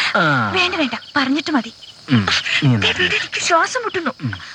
ആ. വേണ്ട വേണ്ട പറഞ്ഞിട്ട് മതി ഉം, നീ ദേ, എന്നാ? വീട് എനിക്ക് ശ്വാസം മുട്ടുന്നു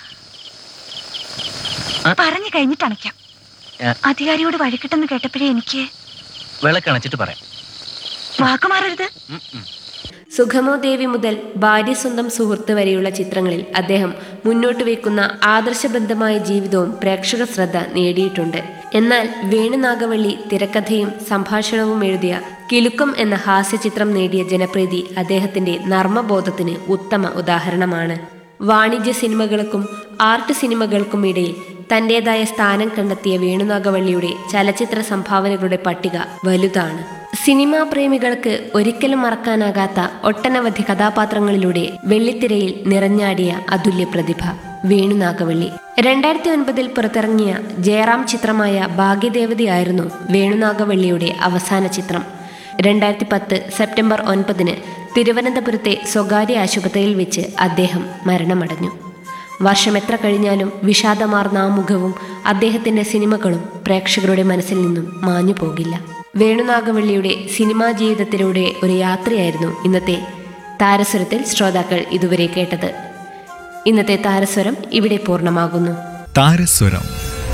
ആ. പറഞ്ഞു കഴിഞ്ഞിട്ട് അണയ്ക്കാം ആ. അധികാരിയോട് വഴിക്കിട്ടെന്ന് കേട്ടപ്പോഴേ എനിക്ക് വിളക്കണച്ചിട്ട് പറയാം വാക്കുമാറരുത് ഉം, ഉം. സുഖമോ ദേവി മുതൽ ഭാര്യ സ്വന്തം സുഹൃത്ത് വരെയുള്ള ചിത്രങ്ങളിൽ അദ്ദേഹം മുന്നോട്ട് വയ്ക്കുന്ന ആദർശബദ്ധമായ ജീവിതവും പ്രേക്ഷക ശ്രദ്ധ നേടിയിട്ടുണ്ട് എന്നാൽ വേണുനാഗവള്ളി തിരക്കഥയും സംഭാഷണവും എഴുതിയ കിലുക്കം എന്ന ഹാസ്യചിത്രം നേടിയ ജനപ്രീതി അദ്ദേഹത്തിന്റെ നർമ്മബോധത്തിന് ഉത്തമ ഉദാഹരണമാണ് വാണിജ്യ സിനിമകൾക്കും ആർട്ട് സിനിമകൾക്കും ഇടയിൽ തന്റേതായ സ്ഥാനം കണ്ടെത്തിയ വേണുനാഗവള്ളിയുടെ ചലച്ചിത്ര സംഭാവനകളുടെ പട്ടിക വലുതാണ് സിനിമാ പ്രേമികൾക്ക് ഒരിക്കലും മറക്കാനാകാത്ത ഒട്ടനവധി കഥാപാത്രങ്ങളിലൂടെ വെള്ളിത്തിരയിൽ നിറഞ്ഞാടിയ അതുല്യ പ്രതിഭ വേണുനാഗവള്ളി രണ്ടായിരത്തി ഒൻപതിൽ പുറത്തിറങ്ങിയ ജയറാം ചിത്രമായ ഭാഗ്യദേവതയായിരുന്നു വേണുനാഗവള്ളിയുടെ അവസാന ചിത്രം രണ്ടായിരത്തി പത്ത് സെപ്റ്റംബർ ഒൻപതിന് തിരുവനന്തപുരത്തെ സ്വകാര്യ ആശുപത്രിയിൽ വെച്ച് അദ്ദേഹം മരണമടഞ്ഞു വർഷം എത്ര കഴിഞ്ഞാലും വിഷാദമാർന്ന ആ മുഖവും അദ്ദേഹത്തിന്റെ സിനിമകളും പ്രേക്ഷകരുടെ മനസ്സിൽ നിന്നും മാഞ്ഞു പോകില്ല വേണുനാഗവള്ളിയുടെ സിനിമാ ജീവിതത്തിലൂടെ ഒരു യാത്രയായിരുന്നു ഇന്നത്തെ താരസ്വരത്തിൽ ശ്രോതാക്കൾ ഇതുവരെ കേട്ടത് ഇന്നത്തെ താരസ്വരം ഇവിടെ പൂർണ്ണമാകുന്നു താരസ്വരം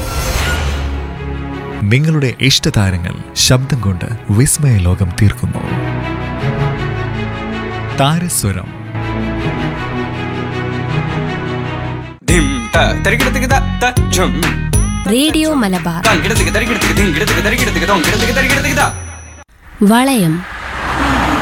നിങ്ങളുടെ ഇഷ്ടതാരങ്ങൾ ശബ്ദം കൊണ്ട് വിസ്മയ ലോകം തീർക്കുന്നു താരസ്വരം ധിം ത തരികിടത്തിക്ക് ത ത ഝും റേഡിയോ മലബാർ തങ്കിടത്തിക്ക് തരികിടത്തിക്ക് ധിങ്കിടത്തിക്ക് തരികിടത്തിക്ക് തൊങ്കിടത്തിക്ക് തരികിടത്തിക്ക് ത വളയം